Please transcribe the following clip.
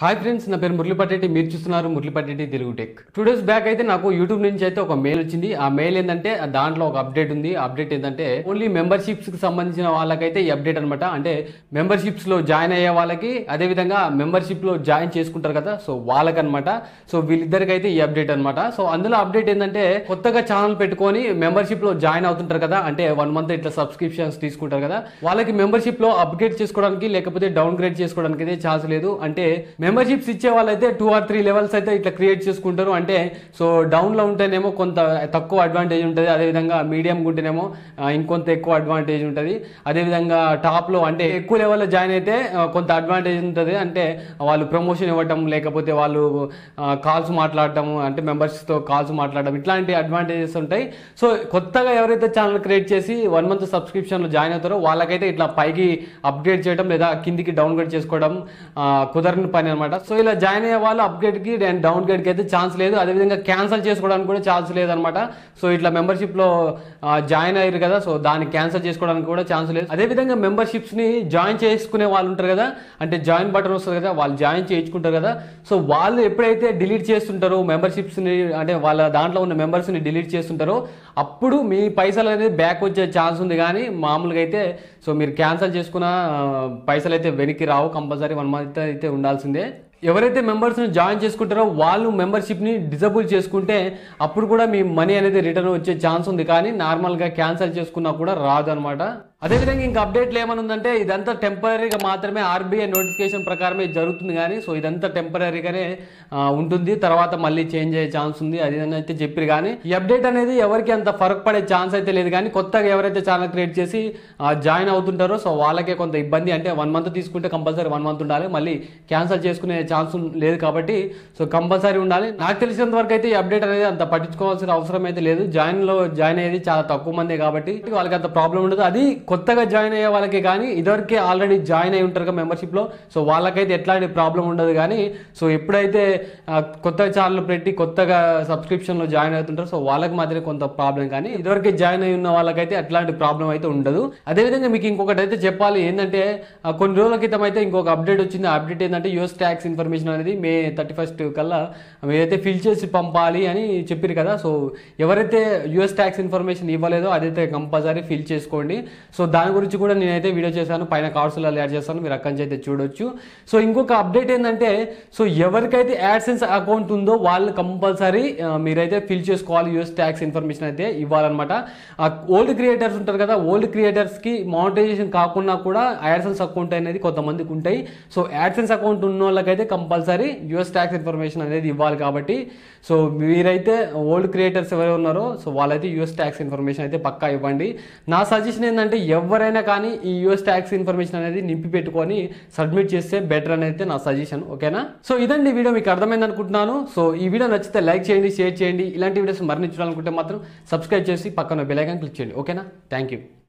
hi friends నా పేరు మురళిపట్టెట్టి మీరు చూస్తున్నారు Muralipattetti Telugu tech two days back అయితే నాకు యూట్యూబ్ నుంచి అయితే ఒక మెయిల్ వచ్చింది ఆ మెయిల్ ఏంటంటే దాంట్లో ఒక అప్డేట్ ఉంది ఆ అప్డేట్ ఏంటంటే ఓన్లీ మెంబర్షిప్స్ కి సంబంధించిన వాళ్ళకైతే ఈ అప్డేట్ అనమాట అంటే మెంబర్షిప్స్ లో జాయిన్ అయ్యే వాళ్ళకి అదే విధంగా మెంబర్షిప్ లో జాయిన్ చేసుకుంటారు కదా సో వాళ్ళకనమాట సో వీళ్ళిద్దరికైతే ఈ అప్డేట్ అనమాట సో అందులో అప్డేట్ ఏంటంటే కొత్తగా ఛానల్ పెట్టుకొని మెంబర్షిప్ లో జాయిన్ అవుతుంటారు కదా అంటే వన్ మంత్ ఇట్లా సబ్స్క్రిప్షన్స్ తీసుకుంటారు కదా వాళ్ళకి మెంబర్షిప్ లో అప్గ్రేడ్ చేసుకోవడానికి లేకపోతే డౌన్ గ్రేడ్ చేసుకోవడానికి అయితే ఛాన్స్ లేదు అంటే మెంబర్షిప్స్ ఇచ్చే వాళ్ళైతే టూ ఆర్ త్రీ లెవెల్స్ అయితే ఇట్లా క్రియేట్ చేసుకుంటారు అంటే సో డౌన్ లో ఉంటేనేమో కొంత తక్కువ అడ్వాంటేజ్ ఉంటుంది అదేవిధంగా మీడియం ఉంటేనేమో ఆ, ఇంకొంత ఎక్కువ అడ్వాంటేజ్ ఉంటుంది అదేవిధంగా టాప్ లో అంటే ఎక్కువ లెవెల్లో జాయిన్ అయితే ఆ, కొంత అడ్వాంటేజ్ ఉంటుంది అంటే వాళ్ళు ప్రమోషన్ ఇవ్వటం లేకపోతే వాళ్ళు కాల్స్ మాట్లాడటం అంటే members తో కాల్స్ మాట్లాడడం ఇట్లాంటి అడ్వాంటేజెస్ ఉంటాయి సో కొత్తగా ఎవరైతే ఛానల్ క్రియేట్ చేసి వన్ మంత్ సబ్స్క్రిప్షన్లో జాయిన్ అవుతారో వాళ్ళకైతే ఇట్లా పైకి అప్గ్రేడ్ చేయడం లేదా కిందికి డౌన్ గ్రేడ్ చేసుకోవడం ఆ, కుదరని పని అనమాట సో ఇలా జాయిన్ అయ్యే వాళ్ళు అప్గ్రేడ్ కి అండ్ డౌన్ గ్రేడ్ కి అయితే ఛాన్స్ లేదు అదేవిధంగా క్యాన్సిల్ చేసుకోవడానికి కూడా ఛాన్స్ లేదనమాట సో ఇట్లా మెంబర్షిప్ లో జాయిన్ అయ్యారు కదా సో దాన్ని క్యాన్సిల్ చేసుకోవడానికి కూడా ఛాన్స్ లేదు అదేవిధంగా మెంబర్షిప్స్ ని జాయిన్ చేసుకునే వాళ్ళు ఉంటారు కదా అంటే జాయిన్ బటన్ వస్తుంది కదా వాళ్ళు జాయిన్ చేయించుకుంటారు కదా సో వాళ్ళు ఎప్పుడైతే డిలీట్ చేస్తుంటారో మెంబర్షిప్స్ ని అంటే వాళ్ళ దాంట్లో ఉన్న members ని డిలీట్ చేస్తుంటారో అప్పుడు మీ పైసలు అనేది బ్యాక్ వచ్చే ఛాన్స్ ఉంది కానీ మామూలుగా అయితే సో మీరు క్యాన్సిల్ చేసుకున్న ఆ, పైసలు అయితే వెనక్కి రావు కంపల్సరీ వన్ మంత్ అయితే ఉండాల్సిందే ఎవరైతే మెంబర్స్ని జాయిన్ చేసుకుంటారో వాళ్ళు మెంబర్షిప్ని డిజబుల్ చేసుకుంటే అప్పుడు కూడా మీ మనీ అనేది రిటర్న్ వచ్చే ఛాన్స్ ఉంది కానీ నార్మల్గా క్యాన్సిల్ చేసుకున్నా కూడా రాదు అనమాట అదేవిధంగా ఇంకా అప్డేట్లు ఏమైనా ఉందంటే ఇదంతా టెంపరీగా మాత్రమే ఆర్బీఐ నోటిఫికేషన్ ప్రకారమే జరుగుతుంది కానీ సో ఇదంతా టెంపరీగానే ఉంటుంది తర్వాత మళ్ళీ చేంజ్ అయ్యే ఛాన్స్ ఉంది అది అని అయితే చెప్పారు కానీ ఈ అప్డేట్ అనేది ఎవరికి అంత ఫరక్ పడే ఛాన్స్ అయితే లేదు కానీ కొత్తగా ఎవరైతే ఛానల్ క్రియేట్ చేసి జాయిన్ అవుతుంటారో సో వాళ్ళకే కొంత ఇబ్బంది అంటే వన్ మంత్ తీసుకుంటే కంపల్సరీ వన్ మంత్ ఉండాలి మళ్ళీ క్యాన్సిల్ చేసుకునే ఛాన్స్ లేదు కాబట్టి సో కంపల్సరీ ఉండాలి నాకు తెలిసినంత వరకు అయితే ఈ అప్డేట్ అనేది అంత పట్టించుకోవాల్సిన అవసరం అయితే లేదు జాయిన్ లో జాయిన్ అయ్యేది చాలా తక్కువ మందే కాబట్టి వాళ్ళకి అంత ప్రాబ్లం ఉండదు అది కొత్తగా జాయిన్ అయ్యే వాళ్ళకి కానీ ఇదివరకే ఆల్రెడీ జాయిన్ అయి ఉంటారు మెంబర్షిప్ లో సో వాళ్ళకైతే ఎట్లాంటి ప్రాబ్లం ఉండదు కానీ సో ఎప్పుడైతే ఆ, కొత్త ఛానల్ పెట్టి కొత్తగా సబ్స్క్రిప్షన్ లో జాయిన్ అవుతుంటారో సో వాళ్ళకి మాత్రమే కొంత ప్రాబ్లం కానీ ఇదివరకే జాయిన్ అయి ఉన్న వాళ్ళకైతే అట్లాంటి ప్రాబ్లం అయితే ఉండదు అదేవిధంగా మీకు ఇంకొకటి అయితే చెప్పాలి ఏంటంటే ఆ, కొన్ని రోజుల క్రితం అయితే ఇంకొక అప్డేట్ వచ్చింది ఆ అప్డేట్ ఏంటంటే యూఎస్ ట్యాక్స్ ఇన్ఫర్మేషన్ అనేది మే థర్టీ ఫస్ట్ కల్లా మీరైతే ఫిల్ చేసి పంపాలి అని చెప్పారు కదా సో ఎవరైతే యూఎస్ ట్యాక్స్ ఇన్ఫర్మేషన్ ఇవ్వలేదో అదైతే కంపల్సరీ ఫిల్ చేసుకోండి సో దాని గురించి కూడా నేనైతే వీడియో చేశాను పైన కార్డ్స్లో యాడ్ చేస్తాను మీరు అక్కడి నుంచి అయితే చూడొచ్చు సో ఇంకొక అప్డేట్ ఏంటంటే సో ఎవరికైతే యాడ్సెన్స్ అకౌంట్ ఉందో వాళ్ళు కంపల్సరీ మీరైతే ఫిల్ చేసుకోవాలి యూఎస్ ట్యాక్స్ ఇన్ఫర్మేషన్ అయితే ఇవ్వాలన్నమాట ఓల్డ్ క్రియేటర్స్ ఉంటారు కదా ఓల్డ్ క్రియేటర్స్కి మానిటైజేషన్ కాకుండా కూడా యాడ్సెన్స్ అకౌంట్ అనేది కొంతమందికి ఉంటాయి సో యాడ్సెన్స్ అకౌంట్ ఉన్న వాళ్ళకైతే కంపల్సరీ యూఎస్ ట్యాక్స్ ఇన్ఫర్మేషన్ అనేది ఇవ్వాలి కాబట్టి సో మీరైతే ఓల్డ్ క్రియేటర్స్ ఎవరు ఉన్నారో సో వాళ్ళైతే యూఎస్ ట్యాక్స్ ఇన్ఫర్మేషన్ అయితే పక్కా ఇవ్వండి నా సజెషన్ ఏంటంటే ఎవరైనా కానీ ఈ యూఎస్ ట్యాక్స్ ఇన్ఫర్మేషన్ అనేది నింపి పెట్టుకొని సబ్మిట్ చేస్తే బెటర్ అని అయితే నా సజెషన్ ఓకేనా సో ఇదండి ఈ వీడియో మీకు అర్థమైంది అనుకుంటున్నాను సో ఈ వీడియో నచ్చితే లైక్ చేయండి షేర్ చేయండి ఇలాంటి వీడియోస్ మరిన్ని చూడాలనుకుంటే మాత్రం సబ్స్క్రైబ్ చేసి పక్కన బెల్ ఐకాన్ క్లిక్ చేయండి ఓకేనా థ్యాంక్ యూ